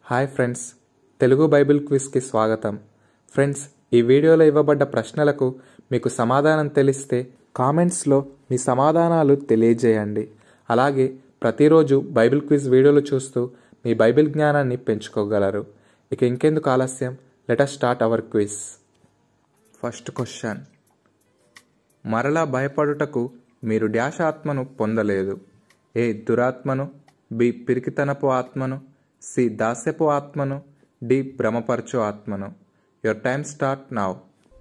hi friends Telugu bible క్విజ్కి స్వాగతం friends ఈ వీడియోలో ఇవ్వబడ్డ ప్రశ్నలకు మీకు సమాధానం తెలిస్తే కామెంట్స్లో మీ సమాధానాలు తెలియజేయండి అలాగే ప్రతిరోజు బైబిల్ క్విజ్ వీడియోలు చూస్తూ మీ బైబిల్ జ్ఞానాన్ని పెంచుకోగలరు ఇక ఇంకెందుకు ఆలస్యం let's start our quiz first question మరలా భయపడుటకు మీరు డ్యాష్ ఆత్మను పొందలేదు ఏ దురాత్మను బి పిరికితనపు ఆత్మను సి దాస్యపు ఆత్మను డి భ్రమపరచు ఆత్మను your time start now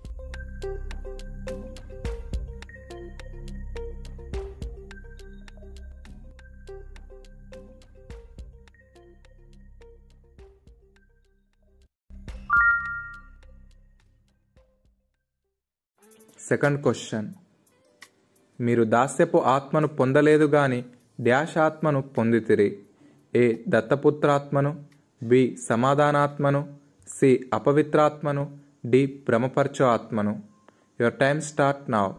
second question మీరు దాస్యపు ఆత్మను పొందలేదు గాని డ్యాష్ ఆత్మను పొందితిరి ఏ దత్తపుత్రాత్మను బి సమాధానాత్మను సి అపవిత్రాత్మను డి భ్రమపరచు ఆత్మను your time start now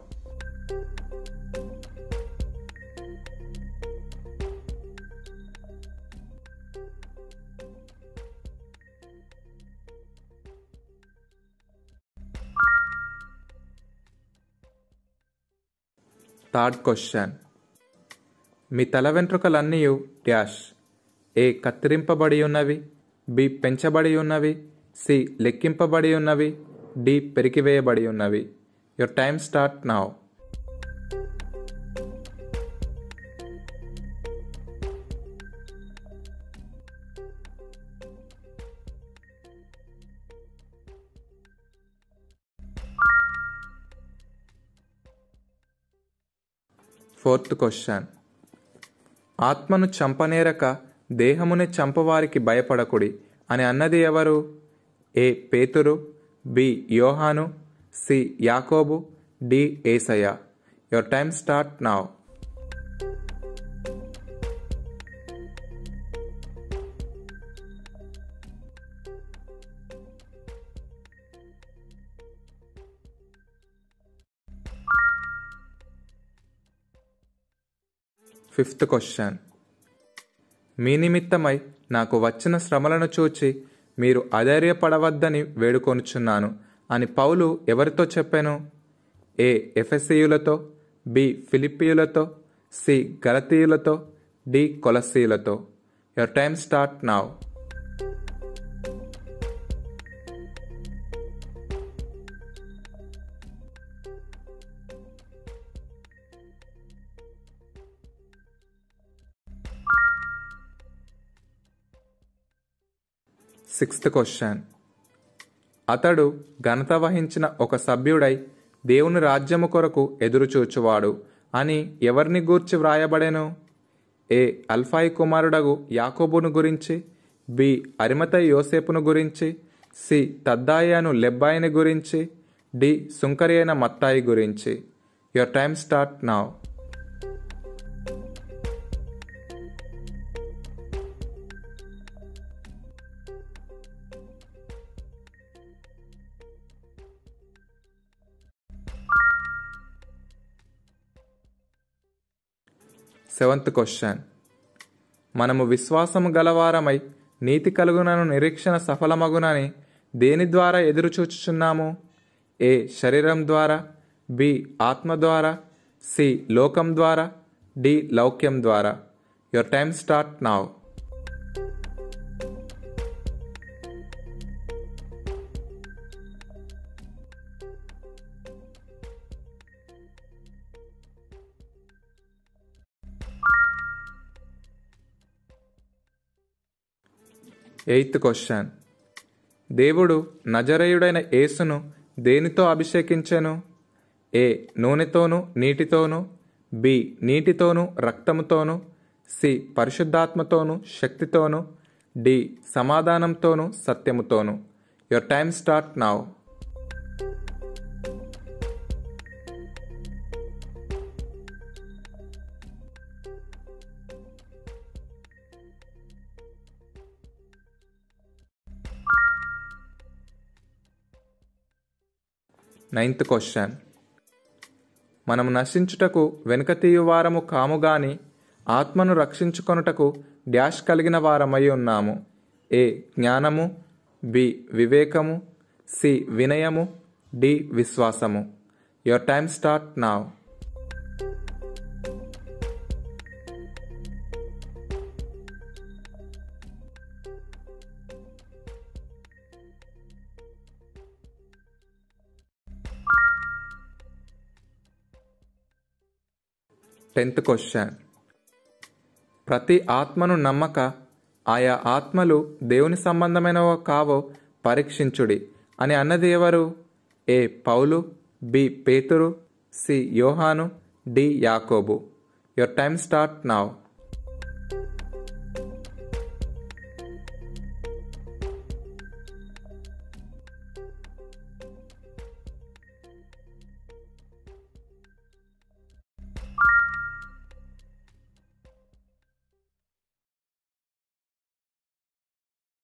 third question మీ తల వెంట్రుకలన్నీ డ్యాష్ ఏ కత్తిరింపబడి ఉన్నవి బి పెంచబడి ఉన్నవి సి లెక్కింపబడి ఉన్నవి డి పెరికివేయబడి ఉన్నవి your time start now fourth question ఆత్మను చంపనేరక దేహముని చంపవారికి భయపడకుడి అని అన్నది ఎవరు ఏ పేతురు B Yohanu C Yakobu D Yesayya your time start now fifth question మీ నిమిత్తమై నాకు వచ్చిన శ్రమలను చూచి మీరు అధైర్యపడవద్దని వేడుకొనుచున్నాను అని పౌలు ఎవరితో చెప్పాను ఏ ఎఫెసీయులతో బి ఫిలిపియులతో సి గలతీయులతో డి కొలసీయులతో your time start now sixth question అతడు ఘనత వహించిన ఒక సభ్యుడై దేవుని రాజ్యము కొరకు ఎదురుచూచువాడు అని ఎవరిని గూర్చి వ్రాయబడెను ఏ అల్ఫాయి కుమారుడగు యాకోబును గురించి బి అరిమతై యోసేపును గురించి సి తద్దాయను లెబ్బాయిని గురించి డి సుంకరి అయిన మత్తాయి గురించి your time start now seventh question మనము విశ్వాసము గలవారమై నీతి కలుగునను నిరీక్షణ సఫలమగునని దేని ద్వారా ఎదురుచూచుచున్నాము ఏ శరీరం ద్వారా బి ఆత్మ ద్వారా సి లోకం ద్వారా డి లౌక్యం ద్వారా your time start now eighth question దేవుడు నజరేయుడైన యేసును దేనితో అభిషేకించెను ఏ నూనెతోనూ నీటితోనూ బి నీటితోనూ రక్తముతోనూ సి పరిశుద్ధాత్మతోనూ శక్తితోనూ డి సమాధానంతోనూ సత్యముతోనూ your time start now ninth question మనము నశించుటకు వెనుక తీయువారము కాము గాని ఆత్మను రక్షించుకొనుటకు డ్యాష్ కలిగిన వారమై ఉన్నాము ఏ జ్ఞానము బి వివేకము సి వినయము డి విశ్వాసము your time start now tenth question ప్రతి ఆత్మను నమ్మక ఆయా ఆత్మలు దేవుని సంబంధమైనవో కావో పరీక్షించుడి అని అన్నది ఎవరు A Paulu B Peturu C Yohanu D Yakobu your time start now